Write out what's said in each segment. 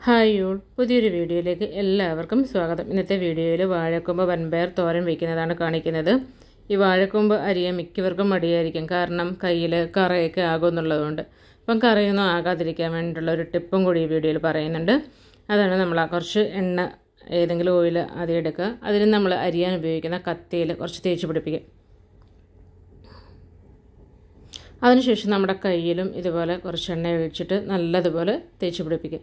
hi Yule പുതിയൊരു വീഡിയോയിലേക്ക് എല്ലാവർക്കും സ്വാഗതം ഇന്നത്തെ വീഡിയോയിൽ വാഴക്കൊമ്പ് വൻപയർ തോരൻ വയ്ക്കുന്നതാണ് കാണിക്കുന്നത് ഈ വാഴക്കൊമ്പ് അരിയാൻ മിക്കവർക്കും മടിയായിരിക്കും കാരണം കയ്യിൽ കറയൊക്കെ ആകുമെന്നുള്ളതുകൊണ്ട് അപ്പം കറയൊന്നും ആകാതിരിക്കാൻ വേണ്ടിയിട്ടുള്ള ഒരു ടിപ്പും കൂടി ഈ വീഡിയോയിൽ പറയുന്നുണ്ട് അതാണ് നമ്മൾ ആ കുറച്ച് എണ്ണ ഏതെങ്കിലും ഓയിൽ ആദ്യം എടുക്കുക അതിന് നമ്മൾ അരിയാൻ ഉപയോഗിക്കുന്ന കത്തിയിൽ കുറച്ച് തേച്ച് പിടിപ്പിക്കുക അതിനുശേഷം നമ്മുടെ കയ്യിലും ഇതുപോലെ കുറച്ച് എണ്ണ ഒഴിച്ചിട്ട് നല്ലതുപോലെ തേച്ച് പിടിപ്പിക്കുക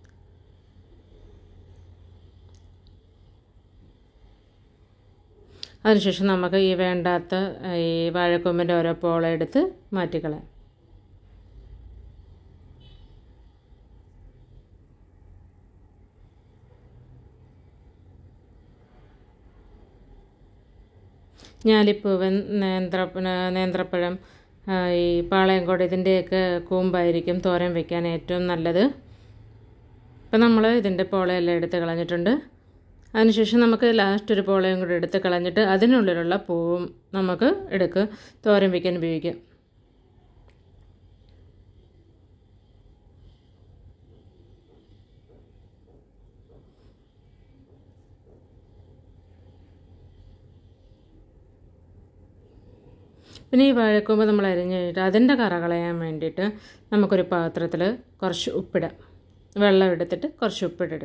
അതിനുശേഷം നമുക്ക് ഈ വേണ്ടാത്ത ഈ വാഴക്കൊമ്പിൻ്റെ ഓരോ പോള എടുത്ത് മാറ്റിക്കളയാം ഞാലിപ്പൂവൻ നേന്ത്ര നേന്ത്രപ്പഴം ഈ പാളയംകോട് ഇതിൻ്റെയൊക്കെ കൂമ്പായിരിക്കും തോരൻ വെക്കാൻ ഏറ്റവും നല്ലത് ഇപ്പം നമ്മൾ ഇതിൻ്റെ പോളയെല്ലാം എടുത്ത് കളഞ്ഞിട്ടുണ്ട് അതിനുശേഷം നമുക്ക് ലാസ്റ്റ് ഒരു പോളയും കൂടി എടുത്ത് കളഞ്ഞിട്ട് അതിനുള്ളിലുള്ള പൂവും നമുക്ക് എടുക്ക് തോരൻ വയ്ക്കാൻ ഉപയോഗിക്കാം പിന്നെ ഈ വാഴക്കൊമ്പ് നമ്മൾ അരിഞ്ഞ് കഴിഞ്ഞിട്ട് അതിൻ്റെ കറ കളയാൻ വേണ്ടിയിട്ട് നമുക്കൊരു പാത്രത്തിൽ കുറച്ച് ഉപ്പിടാം വെള്ളം എടുത്തിട്ട് കുറച്ച് ഉപ്പിട്ടിട്ട്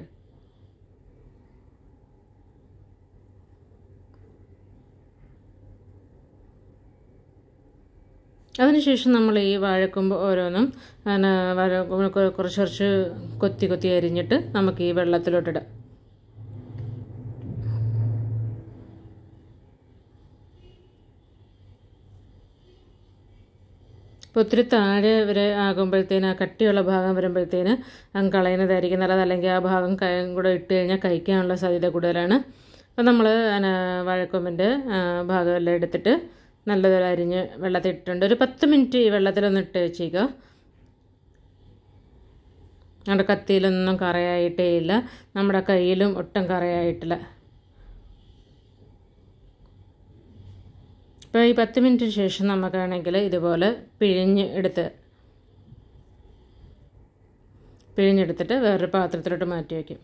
അതിനുശേഷം നമ്മൾ ഈ വാഴക്കൊമ്പ് ഓരോന്നും കുറച്ച് കുറച്ച് കൊത്തി കൊത്തി അരിഞ്ഞിട്ട് നമുക്ക് ഈ വെള്ളത്തിലോട്ടിടാം ഇപ്പോൾ ഒത്തിരി താഴെ വരെ ആകുമ്പോഴത്തേന് ആ കട്ടിയുള്ള ഭാഗം വരുമ്പോഴത്തേന് അങ്ങ് കളയുന്നതായിരിക്കും നല്ലത് അല്ലെങ്കിൽ ആ ഭാഗം കൂടെ ഇട്ട് കഴിഞ്ഞാൽ കഴിക്കാനുള്ള സാധ്യത കൂടുതലാണ് അപ്പോൾ നമ്മൾ വാഴക്കൊമ്പിൻ്റെ ഭാഗമെല്ലാം എടുത്തിട്ട് നല്ലതുപോലെ അരിഞ്ഞ് വെള്ളത്തിൽ ഇട്ടിട്ടുണ്ട് ഒരു പത്ത് മിനിറ്റ് ഈ വെള്ളത്തിലൊന്ന് ഇട്ട് വെച്ചേക്കുക നമ്മുടെ കത്തിയിലൊന്നും കറയായിട്ടേ ഇല്ല നമ്മുടെ കയ്യിലും ഒട്ടും കറയായിട്ടില്ല ഇപ്പോൾ ഈ പത്ത് മിനിറ്റിന് ശേഷം നമുക്കാണെങ്കിൽ ഇതുപോലെ പിഴിഞ്ഞ് എടുത്ത് പിഴിഞ്ഞെടുത്തിട്ട് വേറൊരു പാത്രത്തിലോട്ട് മാറ്റി വയ്ക്കും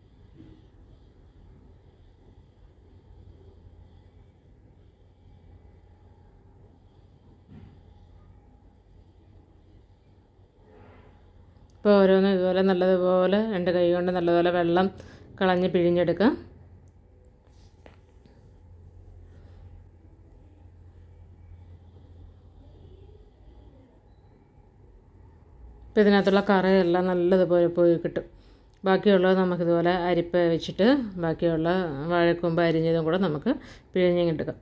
ഇപ്പോൾ ഓരോന്നും ഇതുപോലെ നല്ലതുപോലെ രണ്ട് കൈ കൊണ്ട് നല്ലതുപോലെ വെള്ളം കളഞ്ഞ് പിഴിഞ്ഞെടുക്കാം ഇപ്പോൾ ഇതിനകത്തുള്ള കറയെല്ലാം നല്ലതുപോലെ പോയി കിട്ടും ബാക്കിയുള്ളത് നമുക്കിതുപോലെ അരിപ്പ് വെച്ചിട്ട് ബാക്കിയുള്ള വാഴക്കൊമ്പ് അരിഞ്ഞതും കൂടെ നമുക്ക് പിഴിഞ്ഞെടുക്കാം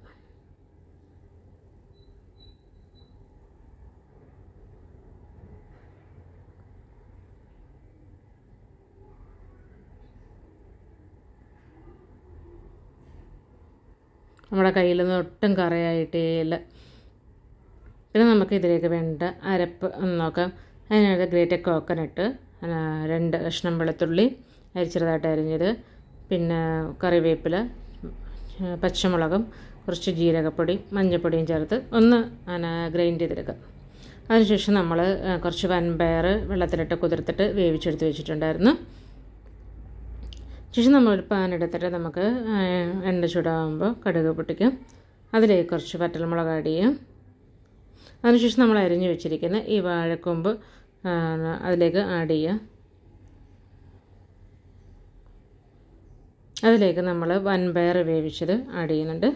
നമ്മുടെ കയ്യിലൊന്നും ഒട്ടും കറയായിട്ടേ ഇല്ല പിന്നെ നമുക്ക് ഇതിലേക്ക് വേണ്ട അരപ്പ് ഒന്ന് നോക്കാം അതിനായിട്ട് ഗ്രേറ്റഡ് കോക്കനട്ട് രണ്ട് കഷ്ണം വെളുത്തുള്ളി അരി ചെറുതായിട്ട് അരിഞ്ഞത് പിന്നെ കറിവേപ്പില പച്ചമുളകും കുറച്ച് ജീരകപ്പൊടി മഞ്ഞൾപ്പൊടിയും ചേർത്ത് ഒന്ന് ഗ്രൈൻഡ് ചെയ്തെടുക്കുക അതിനുശേഷം നമ്മൾ കുറച്ച് വൻപയർ വെള്ളത്തിലിട്ട് കുതിർത്തിട്ട് വേവിച്ചെടുത്ത് വെച്ചിട്ടുണ്ടായിരുന്നു ശേഷം നമ്മൾ ഒരു പാൻ എടുത്തിട്ട് നമുക്ക് എണ്ണ ചൂടാകുമ്പോൾ കടുക് പൊട്ടിക്കും അതിലേക്ക് കുറച്ച് വറ്റൽമുളക് ആഡ് ചെയ്യും അതിനുശേഷം നമ്മൾ അരിഞ്ഞു വെച്ചിരിക്കുന്ന ഈ വാഴക്കൊമ്പ് അതിലേക്ക് ആഡ് ചെയ്യുക അതിലേക്ക് നമ്മൾ വൻപയർ വേവിച്ചത് ആഡ് ചെയ്യുന്നുണ്ട്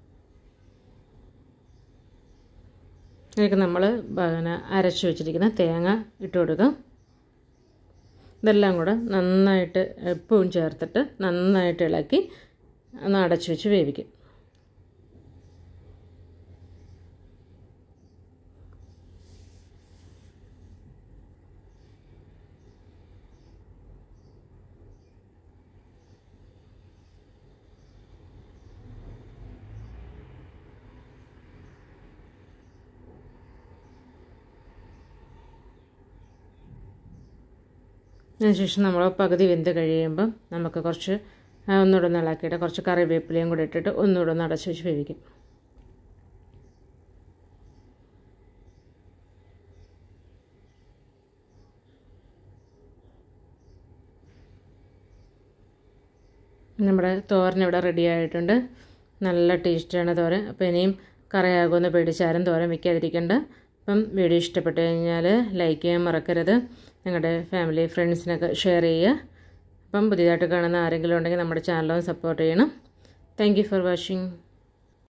അതിലേക്ക് നമ്മൾ പിന്നെ അരച്ച് വെച്ചിരിക്കുന്ന തേങ്ങ ഇട്ട് കൊടുക്കുക ഇതെല്ലാം കൂടെ നന്നായിട്ട് എപ്പവും ചേർത്തിട്ട് നന്നായിട്ട് ഇളക്കി ഒന്ന് അടച്ചു വെച്ച് വേവിക്കും അതിനുശേഷം നമ്മൾ പകുതി വെന്ത് കഴിയുമ്പം നമുക്ക് കുറച്ച് ഒന്നുകൂടെ ഒന്ന് ഇളക്കിയിട്ട് കുറച്ച് കറിവേപ്പിലയും കൂടെ ഇട്ടിട്ട് ഒന്നുകൂടെ ഒന്ന് അടച്ച് വെച്ച് വേവിക്കും നമ്മുടെ തോരൻ ഇവിടെ റെഡി ആയിട്ടുണ്ട് നല്ല ടേസ്റ്റാണ് തോരൻ അപ്പോൾ ഇനിയും കറിയാകുമെന്ന് പേടിച്ചാരും തോരൻ വെക്കാതിരിക്കേണ്ട അപ്പം വീഡിയോ ഇഷ്ടപ്പെട്ട് കഴിഞ്ഞാൽ ലൈക്ക് ചെയ്യാൻ മറക്കരുത് നിങ്ങളുടെ ഫാമിലി ഫ്രണ്ട്സിനൊക്കെ ഷെയർ ചെയ്യുക അപ്പം പുതിയതായിട്ട് കാണുന്ന ആരെങ്കിലും ഉണ്ടെങ്കിൽ നമ്മുടെ ചാനലും സപ്പോർട്ട് ചെയ്യണം താങ്ക് ഫോർ വാച്ചിങ്